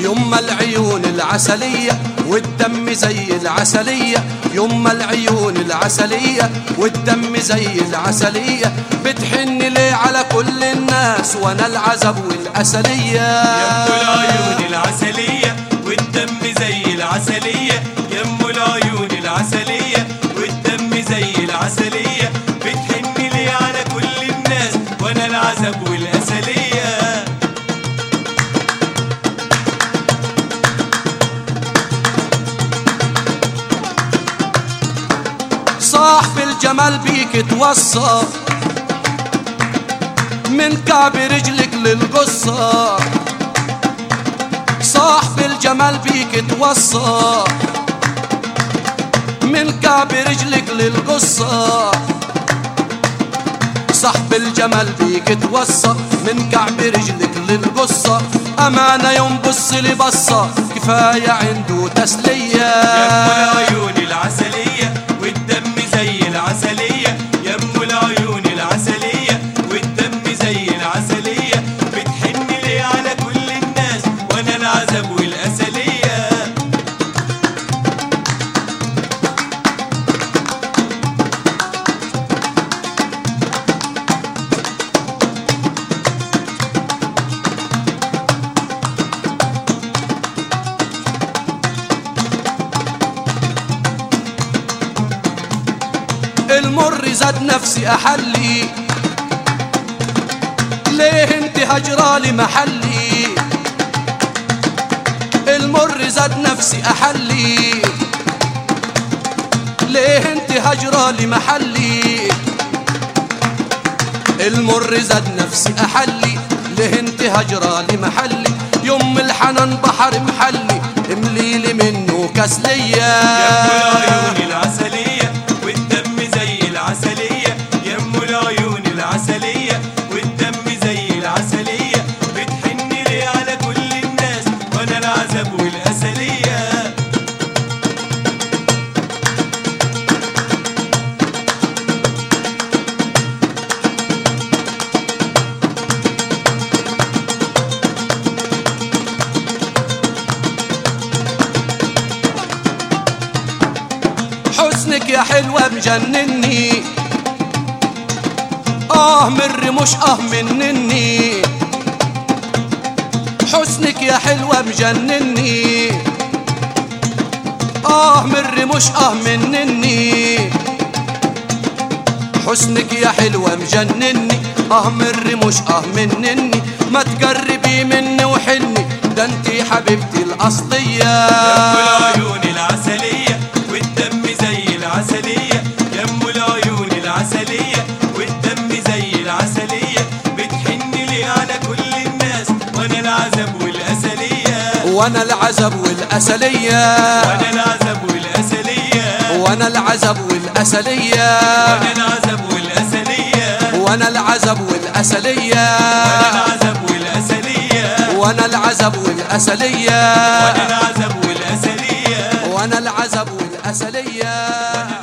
يما العيون العسلية والدم زي العسلية يما العيون العسلية والدم زي العسلية بتحن ليه على كل الناس وانا العزب والأسلية يم العيون العسلية والدم زي العسلية يم العيون العسلية والدم زي العسلية بتحن لي على كل الناس وانا العزب والأسلية صاحب الجمال بيك توصى من كعب رجلك للقصة صاحب الجمال بيك توصى من كعب رجلك للقصة صاحب الجمال بيك توصى من كعب رجلك للقصة أمانة يوم بص لي بصة كفاية عنده تسلية يم العيون العسلية والدم زي العسلية يم العيون العسلية والدم زي العسلية بتحن لي على كل الناس وانا العزب والأسلية المر زاد نفسي احلي ليه انت هجرالي محلي المر زاد نفسي احلي ليه انت هجرالي محلي المر زاد نفسي احلي ليه انت هجرالي محلي يوم الحنان بحر محلي امليلي منه كسليه يم العيون العسلية والدم زي العسلية يم العيون العسلية والدم زي العسلية بتحن لي على كل الناس وانا العزب والأسلية حسنك يا حلوة مجنني آه مر مش آه منني حسنك يا حلوة مجنني آه مر مش آه منني حسنك يا حلوة مجنني آه مر مش آه منني ما تقربي مني وحني ده انتي حبيبتي الأصلية يم العيون العسلية والدم زي العسلية يم العيون العسلية والدم زي العسلية بتحن لي على كل الناس وانا العزب والأسلية وانا العزب والأسلية وانا العزب والأسلية وانا العزب والأسلية وانا العزب والأسلية وانا العزب والأسلية وانا العزب والأسلية وانا العزب والأسلية وانا العزب والأسلية وانا العزب والأسلية